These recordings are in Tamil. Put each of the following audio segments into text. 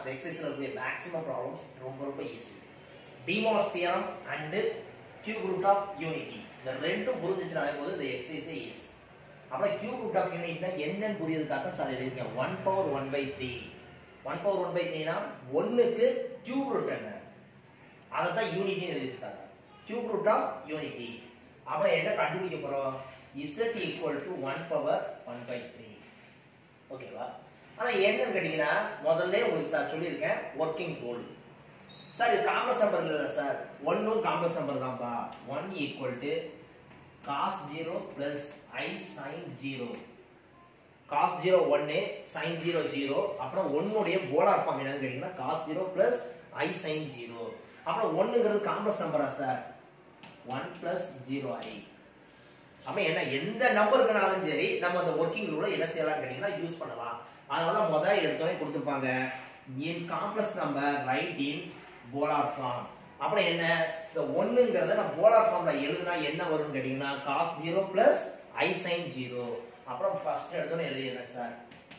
அந்த எக்ஸசைஸ்ல இருக்கிற மேக்ஸிமம் ப்ராப்ளம்ஸ் ரொம்ப ரொம்ப easy De Moivre's theorem and cube root of unity இந்த ரெண்டும் புரிஞ்சிச்சுனாலே போது இந்த எக்ஸசைஸே ஈஸி அப்புறம் கியூப் ரூட் ஆஃப் யூனிட்னா என்னன்னு புரியுதுக்காக சார் எழுதிருக்கேன் one power one by three one power one by த்ரீனா ஒன்னுக்கு கியூப் ரூட் என்ன அதை தான் யூனிட்டின்னு எழுதிருக்காங்க கியூப் ரூட் ஆஃப் யூனிட்டி அப்புறம் என்ன கண்டுபிடிக்க போறோம் Z equal to one power one by three ஓகேவா ஆனா என்னன்னு கேட்டீங்கன்னா முதல்ல உங்களுக்கு சார் சொல்லியிருக்கேன் ஒர்க்கிங் ரூல் சார் இது காம்ப்ளெக்ஸ் நம்பர் இல்ல சார் ஒன்னும் காம்ப்ளெக்ஸ் நம்பர் தான்ப்பா one equal to cos zero plus i sin zero cos zero ஒன்னு சைன் ஜீரோ ஜீரோ அப்புறம் ஒன்னுடைய போலார் ஃபார்ம் என்னன்னு கேட்டீங்கன்னா cos zero plus i sin zero அப்புறம் ஒன்னுங்கிறது காம்ப்ளெக்ஸ் நம்பரா sir one plus zero i அப்ப என்ன எந்த நம்பருக்குனாலும் சரி நம்ம அந்த ஒர்க்கிங் ரூலை என்ன செய்யலாம் கேட்டீங்கன்னா யூஸ் பண்ணலாம் அதனால முதல் எடுத்தோடனே கொடுத்துருப்பாங்க in complex number right in polar form அப்புறம் என்ன இந்த ஒண்ணுங்கிறத நான் போலார் ஃபார்ம்ல எழுதுனா என்ன வரும்னு கேட்டீங்கன்னா cos zero plus i sin zero அப்புறம் ஃபர்ஸ்ட் எடுத்தோன்னே எழுதிடுறேன் sir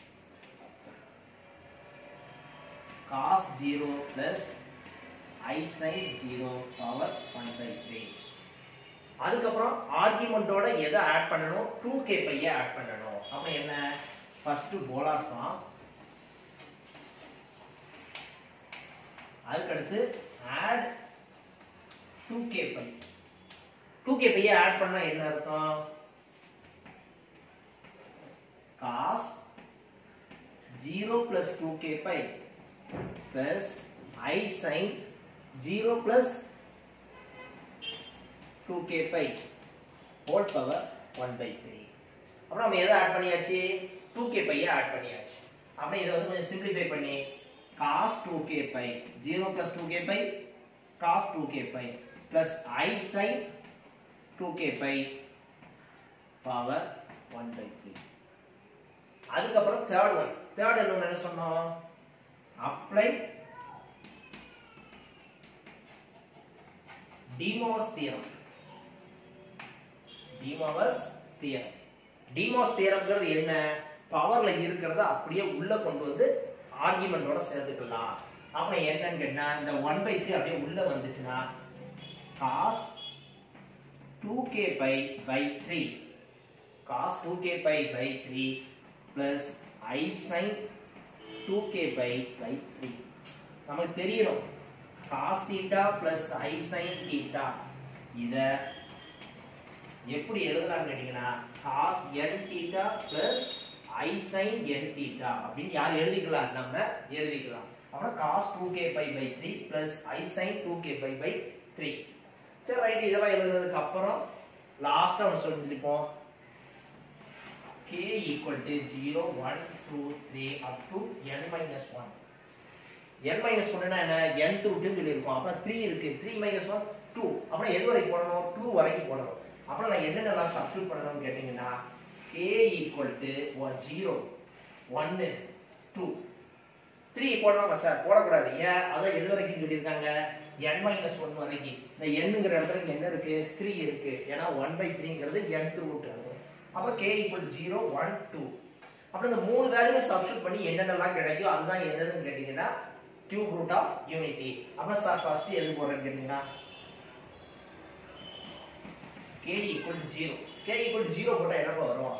cos zero plus i sin zero power one by three அதுக்கப்புறம் ஆர்குமெண்டோட எதை ஆட் பண்ணணும் டூ கே பைய ஆட் பண்ணணும் அப்ப என்ன ஃபர்ஸ்ட் போலார் ஃபார்ம் அதுக்கடுத்து add two k pi two k பைய ஆட் பண்ணா என்ன அர்த்தம் cos zero plus two k pi plus i sin zero plus 2k pi whole power 1 by 3 அப்புறம் நம்ம எதை ஆட் பண்ணியாச்சு 2k pi ஆட் பண்ணியாச்சு அப்புறம் இதை வந்து கொஞ்சம் சிம்பிளிஃபை பண்ணி cos 2k pi 0 plus 2k pi cos 2k pi plus i sin 2k pi power 1 by 3 அதுக்கப்புறம் தேர்ட் ஒன் தேர்ட் என்ன என்ன சொன்னோம் apply De Moivre's theorem De Moivre's theorem De Moivre's தியரம்ங்கிறது என்ன பவர்ல இருக்கிறத அப்படியே உள்ள கொண்டு வந்து ஆர்குமெண்டோட சேர்த்துக்கலாம் அப்புறம் என்னன்னு கேட்டா இந்த ஒன் பை த்ரீ அப்படியே உள்ள வந்துச்சுன்னா cos two k pi by three cos two k pi by three plus i sign two k pi by three நமக்கு தெரியணும் cos theta plus i sin theta இதை எப்படி எழுதலாம்னு கேட்டீங்கன்னா cos n theta plus i sin n theta அப்படின்னு யார் எழுதிக்கலாம் நம்ம எழுதிக்கலாம் அப்புறம் cos two k pi by three plus i sign two k pi by three சரி ரைட் இதெல்லாம் எழுதுனதுக்கு அப்புறம் லாஸ்டா ஒன்று சொல்லிப்போம் k equal to zero one two three up to n minus one n minus ஒன்னா என்ன என் டூ டூ சொல்லியிருக்கோம் அப்புறம் த்ரீ இருக்கு த்ரீ மைனஸ் ஒன் டூ அப்புறம் எது வரைக்கும் போடணும் டூ வரைக்கும் போடணும் அப்புறம் நான் என்னென்னலாம் சப்ஸ்டியூட் பண்ணணும்னு கேட்டீங்கன்னா k equal to one zero ஒன்னு டூ த்ரீ போடலாமா சார் போடக்கூடாது ஏன் அதான் எது வரைக்கும் சொல்லியிருக்காங்க என் மைனஸ் ஒன் வரைக்கும் இந்த எண்ணுங்கிற இடத்துல இங்க என்ன இருக்கு த்ரீ இருக்கு ஏன்னா ஒன் பை த்ரீங்கிறது என் ரூட் அப்புறம் k equal zero one two அப்புறம் இந்த மூணு வேல்யூ சப்ஸ்டியூட் பண்ணி என்னென்னலாம் கிடைக்கும் அதுதான் என்னதுன்னு கேட்டீங்கன்னா கியூப் ரூட் ஆஃப் யூனிட்டி அப்புறம் சார் ஃபர்ஸ்ட் எது போடுறேன்னு கேட்டீங்கன்னா k equal to 0 k equal to 0 போட்டா என்ன வரும்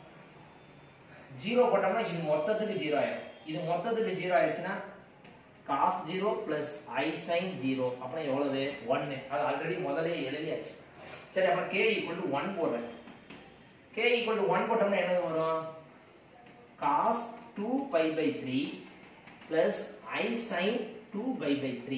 0 போட்டோம்னா இது மொத்தத்துக்கு 0 ஆயிடும் இது மொத்தத்துக்கு 0 ஆயிடுச்சுன்னா cos 0 plus i sin 0 அப்புறம் எவ்வளவு 1 அது ஆல்ரெடி முதல்லயே எழுதியாச்சு சரி அப்புறம் k equal to 1 போடுறேன் k equal to 1 போட்டோம்னா என்ன வரும் cos 2 pi by 3 plus i sin 2 pi by 3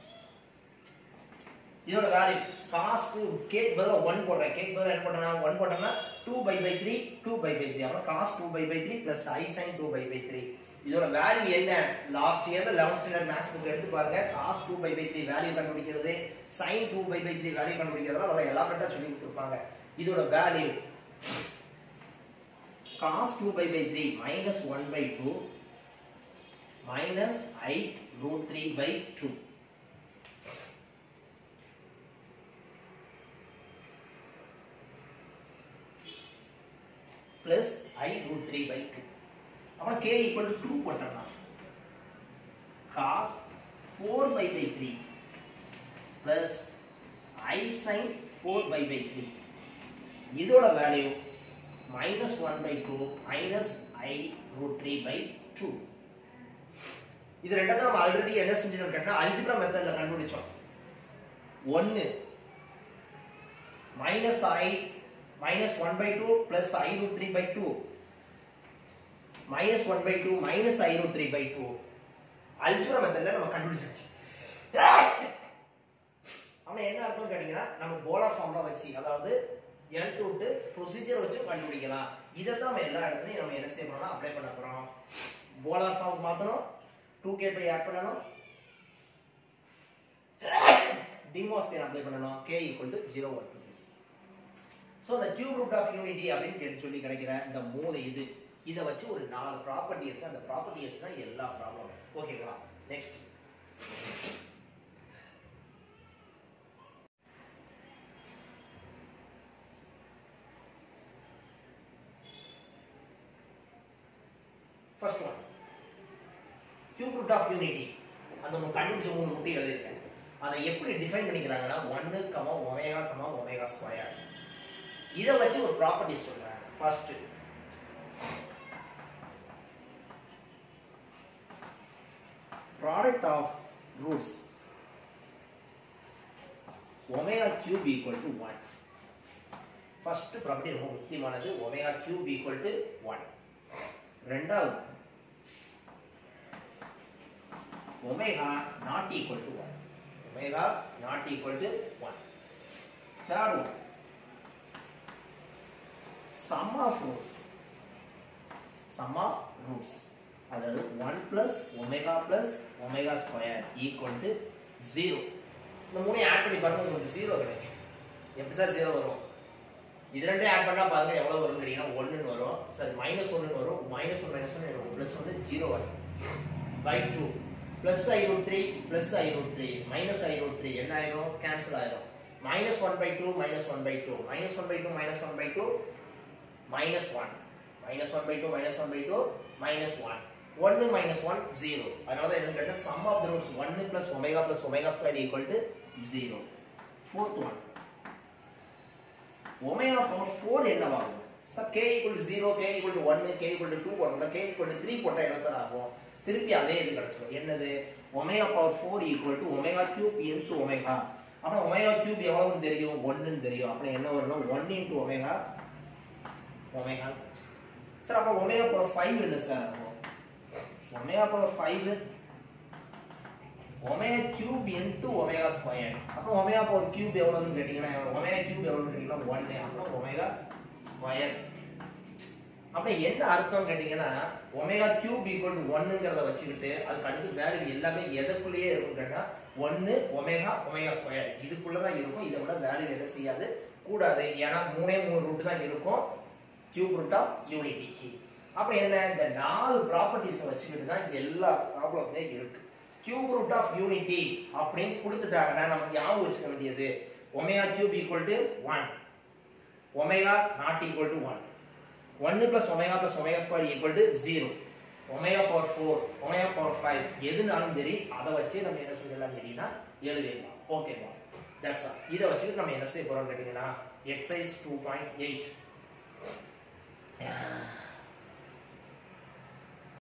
இதோட வேல்யூ காஸ்க்கு கேக் பதிலா ஒன் போடுறேன் கேக் பதிலா என்ன பண்ணனா ஒன் போட்டோம்னா two pi by three two pi by three அப்புறம் cos two pi by three plus i sign two pi by three இதோட வேல்யூ என்ன லாஸ்ட் இயர்ல லெவன்த் ஸ்டாண்டர்ட் மேத்ஸ் புக் எடுத்து பாருங்க cos two pi by three value கண்டுபிடிக்கிறது sine two pi by three value கண்டுபிடிக்கிறதுலாம் நல்லா எலாபரேட்டா சொல்லி கொடுத்துருப்பாங்க இதோட value cos two pi by three minus one by two minus i root three by two plus i root three by two அப்புறம் கே ஈக்குவல் டு டூ போட்டோம்னா cos pi by three plus i sine four pi by three இதோட value minus one by two minus i root three by two இது ரெண்டாவது நம்ம ஆல்ரெடி என்ன செஞ்சிட்டோம் கேட்டா அல்ஜிப்ரா மெத்தட்ல கண்டுபிடிச்சோம் ஒன்னு minus i minus one by two plus i root three by two minus one by two minus i root three by two algebra மெத்தட்ல நம்ம கண்டுபிடிச்சாச்சு அவனை என்ன அர்த்தம் கேட்டீங்கன்னா நம்ம போலார் ஃபார்ம்ல வச்சு அதாவது என் டூட்டு ப்ரொசீஜர் வச்சு கண்டுபிடிக்கலாம் இதை தான் நம்ம எல்லா இடத்துலையும் நம்ம என்ன செய்ய போறோம்னா அப்ளை பண்ண போறோம் போலார் ஃபார்ம் மாத்தணும் டூ கே பை ஆட் பண்ணணும் டிமோஸ் தேன் அப்ளை பண்ணணும் k equal to zero one two so இந்த கியூப் ரூட் ஆஃப் யூனிட்டி அப்படின்னு கேட்டு சொல்லி கிடைக்கிற இந்த மூணு இது இதை வச்சு ஒரு நாலு ப்ராப்பர்ட்டி இருக்கு அந்த ப்ராப்பர்ட்டி வச்சு தான் எல்லா ப்ராப்ளம் ஓகேங்களா next first one cube root of unity அந்த மூணு கண்டுபிடிச்ச மூணு ரூட்டு எழுதியிருக்கேன் அதை எப்படி டிஃபைன் பண்ணிக்கிறாங்கன்னா ஒன்னு comma omega comma omega square இதை வச்சு ஒரு ப்ராப்பர்ட்டி சொல்றேன் first product of roots omega cube equal to one first property ரொம்ப முக்கியமானது omega cube equal to one ரெண்டாவது omega not equal to one omega not equal to one third one sum of roots sum of roots அதாவது 1 plus omega plus omega square equal to 0 இந்த மூணையும் ஆட் பண்ணி பாருங்க உங்களுக்கு 0 கிடைக்கும் எப்படி சார் 0 வரும் இது ரெண்டே ஆட் பண்ணா பாருங்க எவ்வளவு வரும் கேட்டீங்கன்னா 1 வரும் சாரி மைனஸ் 1 வரும் மைனஸ் 1 மைனஸ் 1 வரும் பிளஸ் வந்து 0 வரும் by 2 plus i root three plus i root three minus i root three என்ன ஆயிரும் கேன்சல் ஆயிரும் minus one by two minus one by two minus one by two minus one by two minus 1 minus 1 by 2 minus 1 by 2 minus 1 1 minus 1 0 அதனால தான் என்ன கேட்டா sum of the roots 1 plus omega plus omega squared equal to 0 fourth one omega power 4 என்னவாகும் sir k equal to 0 k equal to 1 k equal to 2 போடுறோம்ல k equal to 3 போட்டா என்ன சார் ஆகும் திருப்பி அதே இது கிடைச்சிடும் என்னது omega power 4 equal to omega cube into omega அப்புறம் omega cube எவ்வளவுன்னு தெரியும் 1 ன்னு தெரியும் அப்புறம் என்ன வரும்னா 1 into omega ஒமேகா சார் அப்போ ஒமேகா பவர் ஃபைவ் என்ன சார் இருக்கும் omega power five omega cube into omega square அப்போ ஒமேகா பவர் கியூப் எவ்வளவுன்னு கேட்டீங்கன்னா ஒமேகா கியூப் எவ்வளவுன்னு கேட்டீங்கன்னா ஒன்னு அப்புறம் ஒமேகா ஸ்கொயர் அப்ப என்ன அர்த்தம் கேட்டீங்கன்னா ஒமேகா கியூப் ஈக்குவல் டு ஒன்னுங்கிறத வச்சுக்கிட்டு அதுக்கு அடுத்து வேல்யூ எல்லாமே எதுக்குள்ளேயே இருக்கும் கேட்டா ஒன்னு ஒமேகா ஒமேகா ஸ்கொயர் இதுக்குள்ளதான் இருக்கும் இதை விட வேல்யூ என்ன செய்யாது கூடாது ஏன்னா மூணே மூணு ரூட் தான் இருக்கும் கியூப் ரூட் ஆஃப் யூனிட்டிக்கு அப்ப என்ன இந்த நாலு ப்ராப்பர்ட்டிஸ் வச்சுக்கிட்டு தான் இந்த எல்லா ப்ராப்ளமே இருக்கு கியூப் ரூட் ஆஃப் யூனிட்டி அப்படின்னு கொடுத்துட்டாங்கன்னா நமக்கு ஞாபகம் வச்சுக்க வேண்டியது omega cube equal to one omega not equal to one ஒன்னு plus omega plus omega square equal to zero omega power four omega power five எதுனாலும் சரி அதை வச்சு நம்ம என்ன செஞ்சிடலாம் கேட்டீங்கன்னா எழுதிடலாம் ஓகேவா தட்ஸ் ஆல் இதை வச்சுட்டு நம்ம என்ன செய்ய போறோம் கேட்டீங்கன்னா எக்ஸசைஸ் டூ பாயிண்ட் எயிட்